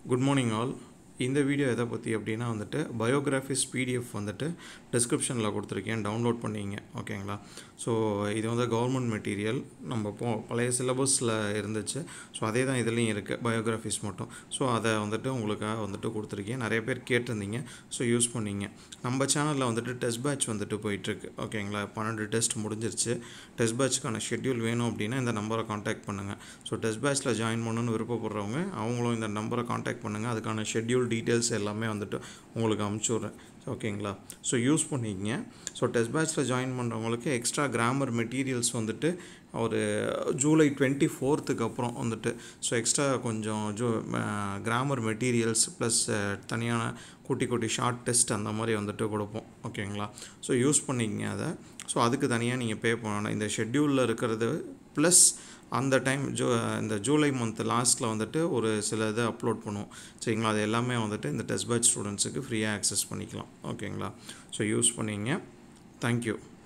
good morning all இந்த video எதை பற்றி அப்படின்னா வந்துட்டு பயோகிராஃபிஸ் பிடிஎஃப் வந்துட்டு டிஸ்கிரிப்ஷனில் கொடுத்துருக்கேன் டவுன்லோட் பண்ணிங்க ஓகேங்களா ஸோ இது வந்து கவர்மெண்ட் மெட்டீரியல் நம்ம போ பழைய சிலபஸில் இருந்துச்சு ஸோ அதே தான் இதுலேயும் இருக்குது பயோகிராஃபிஸ் மட்டும் ஸோ அதை வந்துட்டு உங்களுக்காக வந்துட்டு கொடுத்துருக்கேன் நிறைய பேர் கேட்டிருந்தீங்க ஸோ யூஸ் பண்ணீங்க நம்ம சேனலில் வந்துட்டு டெஸ்ட் பேட்ச் வந்துட்டு போயிட்டுருக்கு ஓகேங்களா பன்னெண்டு டெஸ்ட் முடிஞ்சிருச்சு டெஸ்ட் பேட்ச்க்கான ஷெட்யூல் வேணும் அப்படின்னா இந்த நம்பரை காண்டாக்ட் பண்ணுங்கள் ஸோ டெஸ்ட் பேட்ச்சில் ஜாயின் பண்ணணும்னு விருப்பப்படுறவங்க அவங்களும் இந்த நம்பரை காண்டாக்ட் பண்ணுங்கள் அதுக்கான ஷெட்யூல் டீட்டெயில்ஸ் எல்லாமே வந்துட்டு உங்களுக்கு அமுச்சு விட்றேன் ஓகேங்களா ஸோ யூஸ் பண்ணிக்கங்க ஸோ டெஸ்ட் பேட்ச்சில் ஜாயின் பண்ணுறவங்களுக்கு எக்ஸ்ட்ரா கிராமர் மெட்டீரியல்ஸ் வந்துட்டு ஒரு ஜூலை டுவெண்ட்டி ஃபோர்த்துக்கு அப்புறம் வந்துட்டு ஸோ எக்ஸ்ட்ரா கொஞ்சம் ஜூ கிராமர் மெட்டீரியல்ஸ் ப்ளஸ் தனியான குட்டி குட்டி ஷார்ட் டெஸ்ட் அந்த மாதிரி வந்துட்டு கொடுப்போம் ஓகேங்களா ஸோ யூஸ் பண்ணிக்கங்க அதை ஸோ அதுக்கு தனியாக நீங்கள் பே பண்ணணும் இந்த ஷெட்யூலில் இருக்கிறது ப்ளஸ் அந்த டைம் ஜூ இந்த ஜூலை மந்த் லாஸ்ட்டில் வந்துட்டு ஒரு சில இதை அப்லோட் பண்ணுவோம் சரிங்களா அது எல்லாமே வந்துட்டு இந்த டெஸ்ட் பேட்ச் ஸ்டூடெண்ட்ஸுக்கு ஃப்ரீயாக ஆக்சஸ் பண்ணிக்கலாம் ஓகேங்களா ஸோ யூஸ் பண்ணிங்க தேங்க்யூ